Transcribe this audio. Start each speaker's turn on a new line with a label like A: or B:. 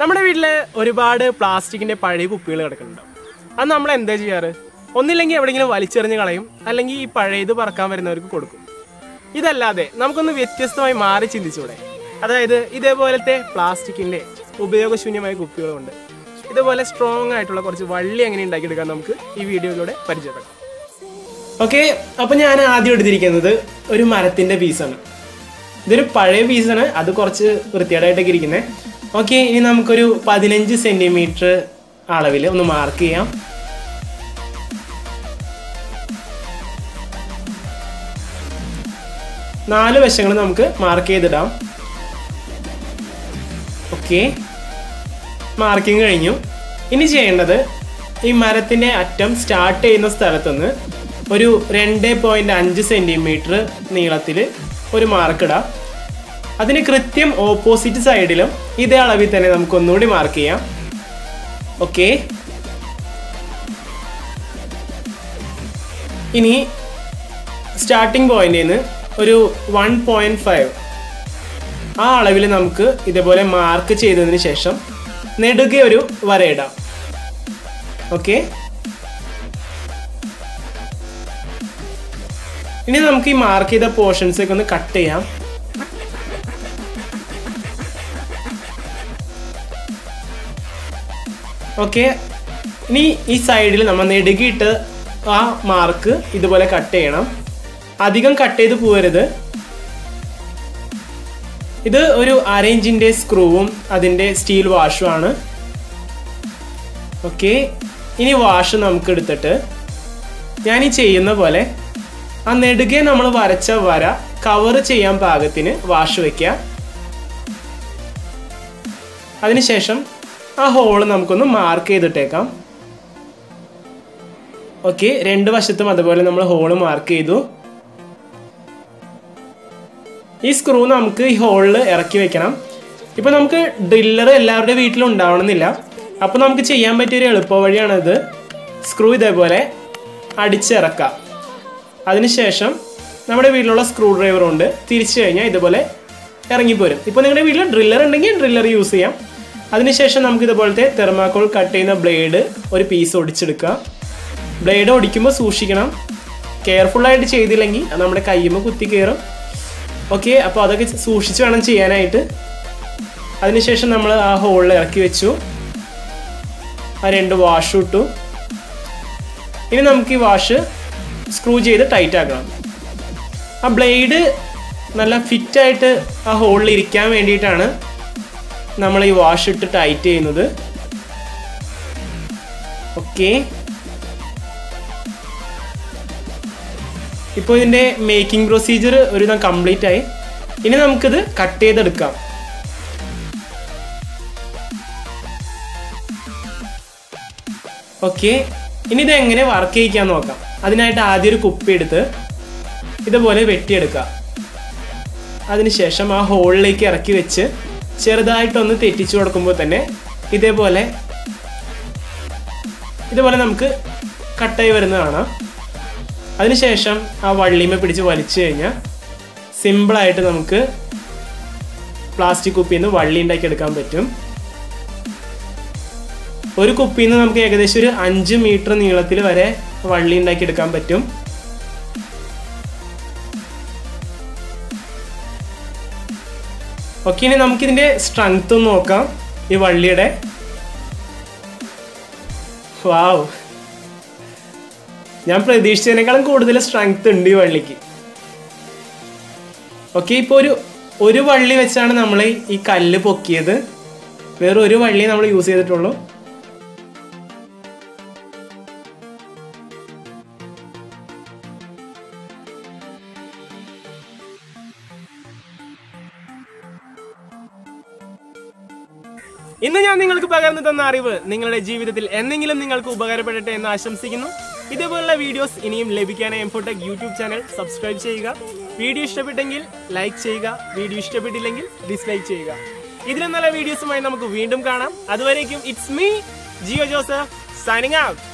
A: നമ്മുടെ വീട്ടിൽ ഒരുപാട് പ്ലാസ്റ്റിക്കിന്റെ പഴയ കുപ്പികൾ കിടക്കുന്നുണ്ടാവും അത് നമ്മൾ എന്താ ചെയ്യാറ് ഒന്നില്ലെങ്കിൽ എവിടെയെങ്കിലും വലിച്ചെറിഞ്ഞ് കളയും അല്ലെങ്കിൽ ഈ പഴയത് പറക്കാൻ വരുന്നവർക്ക് കൊടുക്കും ഇതല്ലാതെ നമുക്കൊന്ന് വ്യത്യസ്തമായി മാറി ചിന്തിച്ചൂടെ അതായത് ഇതേപോലത്തെ പ്ലാസ്റ്റിക്കിന്റെ ഉപയോഗശൂന്യമായ കുപ്പികളുണ്ട് ഇതുപോലെ സ്ട്രോങ് ആയിട്ടുള്ള കുറച്ച് വള്ളി എങ്ങനെ ഉണ്ടാക്കിയെടുക്കാൻ നമുക്ക് ഈ വീഡിയോയിലൂടെ പരിചയപ്പെടാം ഓക്കെ അപ്പൊ ഞാൻ ആദ്യം എടുത്തിരിക്കുന്നത് ഒരു മരത്തിന്റെ പീസാണ് ഇതൊരു പഴയ പീസാണ് അത് കുറച്ച് വൃത്തികേടായിട്ടൊക്കെ ഇരിക്കുന്നത് ഓക്കെ ഇനി നമുക്കൊരു പതിനഞ്ച് സെന്റിമീറ്റർ അളവിൽ ഒന്ന് മാർക്ക് ചെയ്യാം നാല് വശങ്ങൾ നമുക്ക് മാർക്ക് ചെയ്തിടാം ഓക്കെ മാർക്കിംഗ് കഴിഞ്ഞു ഇനി ചെയ്യേണ്ടത് ഈ മരത്തിന്റെ അറ്റം സ്റ്റാർട്ട് ചെയ്യുന്ന സ്ഥലത്തുനിന്ന് ഒരു രണ്ട് പോയിന്റ് അഞ്ച് സെന്റിമീറ്റർ നീളത്തിൽ ഒരു മാർക്ക് ഇടാം അതിന് കൃത്യം ഓപ്പോസിറ്റ് സൈഡിലും ഇതേ അളവിൽ തന്നെ നമുക്ക് ഒന്നുകൂടി മാർക്ക് ചെയ്യാം ഓക്കെ ഇനി സ്റ്റാർട്ടിംഗ് പോയിന്റിൽ നിന്ന് ഒരു വൺ പോയിന്റ് ഫൈവ് ആ അളവിൽ നമുക്ക് ഇതേപോലെ മാർക്ക് ചെയ്തതിന് ശേഷം നെടുകെ ഒരു വരയിടാം ഓക്കെ ഇനി നമുക്ക് ഈ മാർക്ക് ചെയ്ത പോർഷൻസ് ഒക്കെ ഒന്ന് കട്ട് ചെയ്യാം ഓക്കെ ഇനി ഈ സൈഡിൽ നമ്മൾ നെടുകിയിട്ട് ആ മാർക്ക് ഇതുപോലെ കട്ട് ചെയ്യണം അധികം കട്ട് ചെയ്ത് പോകരുത് ഇത് ഒരു അര ഇഞ്ചിന്റെ സ്ക്രൂവും അതിന്റെ സ്റ്റീൽ വാഷും ആണ് ഓക്കെ ഇനി വാഷ് നമുക്ക് എടുത്തിട്ട് ഞാൻ ഈ ചെയ്യുന്ന പോലെ ആ നെടുകെ നമ്മൾ വരച്ച വര കവർ ചെയ്യാൻ പാകത്തിന് വാഷ് വെക്കുക അതിനുശേഷം ആ ഹോള് നമുക്കൊന്ന് മാർക്ക് ചെയ്തിട്ടേക്കാം ഓക്കെ രണ്ട് വശത്തും അതുപോലെ നമ്മൾ ഹോള് മാർക്ക് ചെയ്തു ഈ സ്ക്രൂ നമുക്ക് ഈ ഹോളിൽ ഇറക്കി വെക്കണം ഇപ്പൊ നമുക്ക് ഡ്രില്ലർ എല്ലാവരുടെ വീട്ടിലും ഉണ്ടാവണമെന്നില്ല അപ്പൊ നമുക്ക് ചെയ്യാൻ പറ്റിയ ഒരു എളുപ്പ വഴിയാണ് ഇത് സ്ക്രൂ ഇതേപോലെ അടിച്ചിറക്കാം അതിനുശേഷം നമ്മുടെ വീട്ടിലുള്ള സ്ക്രൂ ഡ്രൈവർ കൊണ്ട് തിരിച്ചു കഴിഞ്ഞാൽ ഇതുപോലെ ഇറങ്ങിപ്പോരും ഇപ്പോൾ നിങ്ങളുടെ വീട്ടിൽ ഡ്രില്ലർ ഉണ്ടെങ്കിൽ ഡ്രില്ലർ യൂസ് ചെയ്യാം അതിനുശേഷം നമുക്ക് ഇതുപോലത്തെ തെർമാക്കോൾ കട്ട് ചെയ്യുന്ന ബ്ലേഡ് ഒരു പീസ് ഒടിച്ചെടുക്കുക ബ്ലേഡ് ഒടിക്കുമ്പോൾ സൂക്ഷിക്കണം കെയർഫുള്ളായിട്ട് ചെയ്തില്ലെങ്കിൽ അത് നമ്മുടെ കയ്യുമ്പോൾ കുത്തി കയറും ഓക്കെ അപ്പോൾ അതൊക്കെ സൂക്ഷിച്ച് വേണം ചെയ്യാനായിട്ട് അതിനുശേഷം നമ്മൾ ആ ഹോളിൽ ഇറക്കി വെച്ചു ആ രണ്ട് വാഷ് ഇട്ടു ഇനി നമുക്ക് ഈ വാഷ് സ്ക്രൂ ചെയ്ത് ടൈറ്റ് ആക്കണം ആ ബ്ലേഡ് നല്ല ഫിറ്റായിട്ട് ആ ഹോളിൽ ഇരിക്കാൻ വേണ്ടിയിട്ടാണ് നമ്മൾ ഈ വാഷ് ഇട്ട് ടൈറ്റ് ചെയ്യുന്നത് ഓക്കെ ഇപ്പോൾ ഇതിൻ്റെ മേക്കിംഗ് പ്രൊസീജിയർ ഒരുവിധം കംപ്ലീറ്റ് ആയി ഇനി നമുക്കിത് കട്ട് ചെയ്തെടുക്കാം ഓക്കെ ഇനി ഇത് എങ്ങനെ വർക്ക് ചെയ്യിക്കാൻ നോക്കാം അതിനായിട്ട് ആദ്യം ഒരു കുപ്പി എടുത്ത് ഇതുപോലെ വെട്ടിയെടുക്കുക അതിനുശേഷം ആ ഹോളിലേക്ക് ഇറക്കി വെച്ച് ചെറുതായിട്ടൊന്ന് തെറ്റിച്ചു കൊടുക്കുമ്പോൾ തന്നെ ഇതേപോലെ ഇതുപോലെ നമുക്ക് കട്ടായി വരുന്നത് കാണാം അതിനുശേഷം ആ വള്ളിമ പിടിച്ച് വലിച്ചു കഴിഞ്ഞാൽ സിമ്പിളായിട്ട് നമുക്ക് പ്ലാസ്റ്റിക് കുപ്പിയിൽ നിന്ന് വള്ളി ഉണ്ടാക്കി എടുക്കാൻ പറ്റും ഒരു കുപ്പിയിൽ നിന്ന് നമുക്ക് ഏകദേശം ഒരു അഞ്ച് മീറ്റർ നീളത്തിൽ വരെ വള്ളി ഉണ്ടാക്കി എടുക്കാൻ പറ്റും ഓക്കെ ഇനി നമുക്കിതിന്റെ സ്ട്രെങ്ത് ഒന്ന് നോക്കാം ഈ വള്ളിയുടെ വാവ് ഞാൻ പ്രതീക്ഷിച്ചതിനേക്കാളും കൂടുതൽ സ്ട്രെങ്ത് ഉണ്ട് ഈ വള്ളിക്ക് ഓക്കെ ഇപ്പോൾ ഒരു ഒരു വള്ളി വെച്ചാണ് നമ്മൾ ഈ കല്ല് പൊക്കിയത് വേറെ ഒരു വള്ളി നമ്മൾ യൂസ് ചെയ്തിട്ടുള്ളൂ ഇന്ന് ഞാൻ നിങ്ങൾക്ക് പകർന്നു തന്ന അറിവ് നിങ്ങളുടെ ജീവിതത്തിൽ എന്തെങ്കിലും നിങ്ങൾക്ക് ഉപകാരപ്പെടട്ടെ എന്ന് ആശംസിക്കുന്നു ഇതേപോലുള്ള വീഡിയോസ് ഇനിയും ലഭിക്കാനായി എംഫോടെക് യൂട്യൂബ് ചാനൽ സബ്സ്ക്രൈബ് ചെയ്യുക വീഡിയോ ഇഷ്ടപ്പെട്ടെങ്കിൽ ലൈക്ക് ചെയ്യുക വീഡിയോ ഇഷ്ടപ്പെട്ടില്ലെങ്കിൽ ഡിസ്ലൈക്ക് ചെയ്യുക ഇതിലും നല്ല വീഡിയോസുമായി നമുക്ക് വീണ്ടും കാണാം അതുവരേക്കും it's me Jiyo Joseph signing out